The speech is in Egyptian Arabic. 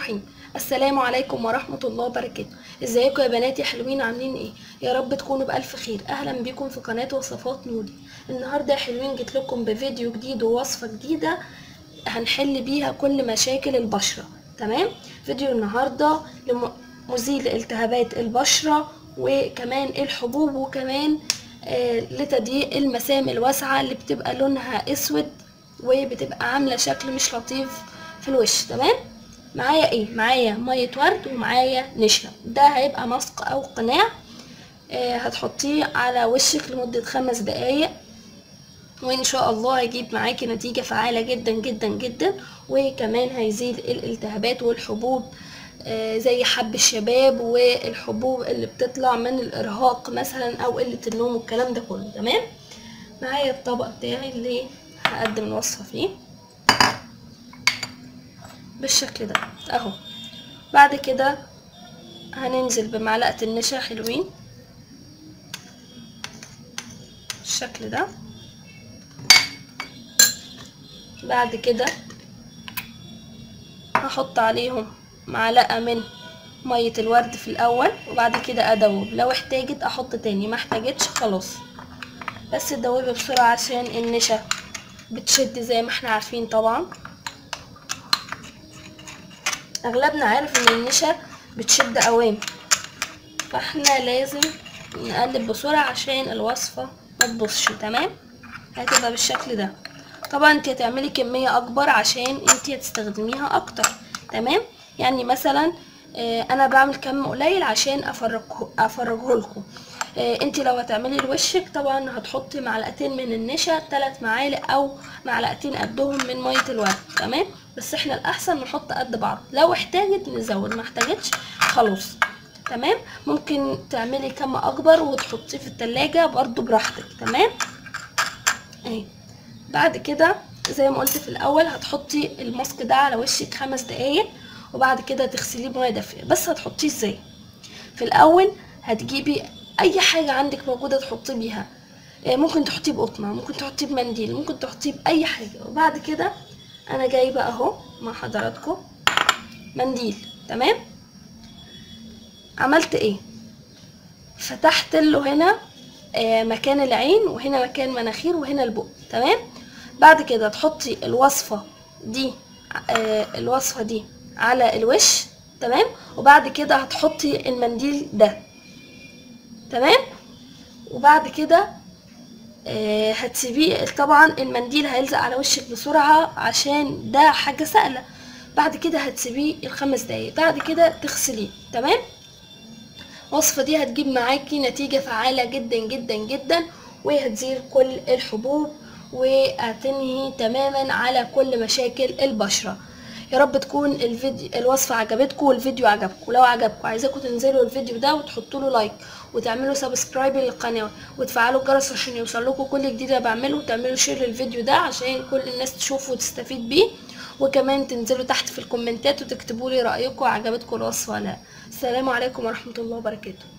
الرحيم السلام عليكم ورحمة الله وبركاته ازيكم يا بناتي حلوين عاملين ايه يا رب تكونوا بألف خير اهلا بيكم في قناة وصفات نودي النهاردة يا حلوين جيت لكم بفيديو جديد ووصفة جديدة هنحل بيها كل مشاكل البشرة تمام فيديو النهاردة لمزيل التهابات البشرة وكمان الحبوب وكمان آه لتضييق المسام الواسعة اللي بتبقى لونها اسود وبتبقى عاملة شكل مش لطيف في الوش تمام معايا ايه معايا مية ورد ومعايا نشا ده هيبقى مسق او قناع آه هتحطيه على وشك لمدة خمس دقايق وان شاء الله هيجيب معاكي نتيجة فعالة جدا جدا جدا وكمان هيزيل الالتهابات والحبوب آه زي حب الشباب والحبوب اللي بتطلع من الارهاق مثلا او قلة النوم والكلام ده كله تمام معايا الطبق بتاعي اللي هقدم الوصفة فيه بالشكل ده اهو بعد كده هننزل بمعلقة النشا حلوين بالشكل ده بعد كده هحط عليهم معلقة من مية الورد في الأول وبعد كده أدوب لو احتاجت أحط تاني ما احتاجتش خلاص بس تدوبي بسرعة عشان النشا بتشد زي ما احنا عارفين طبعا اغلبنا عارف ان النشا بتشد قوام فاحنا لازم نقلب بسرعة عشان الوصفة ما تبصش تمام هتبقى بالشكل ده طبعا انت هتعملي كمية اكبر عشان انت هتستخدميها اكتر تمام يعني مثلا اه انا بعمل كم قليل عشان افرجه افرجه لكم اه انت لو هتعملي لوشك طبعا هتحطي معلقتين من النشا ثلاث معالق او معلقتين قدهم من ميه الورد تمام بس احنا الاحسن نحط قد بعض لو احتاجت نزود ما احتاجتش خلاص تمام ممكن تعملي كم اكبر وتحطيه في التلاجة برضو براحتك تمام اهي بعد كده زي ما قلت في الاول هتحطي الماسك ده على وشك خمس دقايق وبعد كده تغسليه بميه دافيه بس هتحطيه ازاي في الاول هتجيبي اي حاجه عندك موجوده تحطي بيها ممكن تحطيه بقطنه ممكن تحطيه بمنديل ممكن تحطيه باي حاجه وبعد كده انا جايبه اهو مع حضراتكم منديل تمام عملت ايه فتحت له هنا آه مكان العين وهنا مكان مناخير وهنا البق تمام بعد كده تحطي الوصفه دي آه الوصفه دي على الوش تمام وبعد كده هتحطي المنديل ده تمام وبعد كده آه هتسيبيه طبعا المنديل هيلزق على وشك بسرعة عشان ده حاجة سهلة بعد كده هتسيبيه الخمس دقايق بعد كده تغسليه تمام الوصفة دي هتجيب معاكي نتيجة فعالة جدا جدا جدا وهتزيل كل الحبوب وهتنهي تماما على كل مشاكل البشرة يا رب تكون الفيديو الوصفة عجبتكم والفيديو عجبكم لو عجبكم عايزاكم تنزلوا الفيديو ده وتحطوا له لايك وتعملوا سبسكرايب للقناة وتفعلوا الجرس عشان يوصل لكم كل جديد انا بعمله وتعملوا شير للفيديو ده عشان كل الناس تشوفه وتستفيد بيه وكمان تنزلوا تحت في الكومنتات وتكتبوا لي رأيكم عجبتكم الوصفة ولا لا السلام عليكم ورحمة الله وبركاته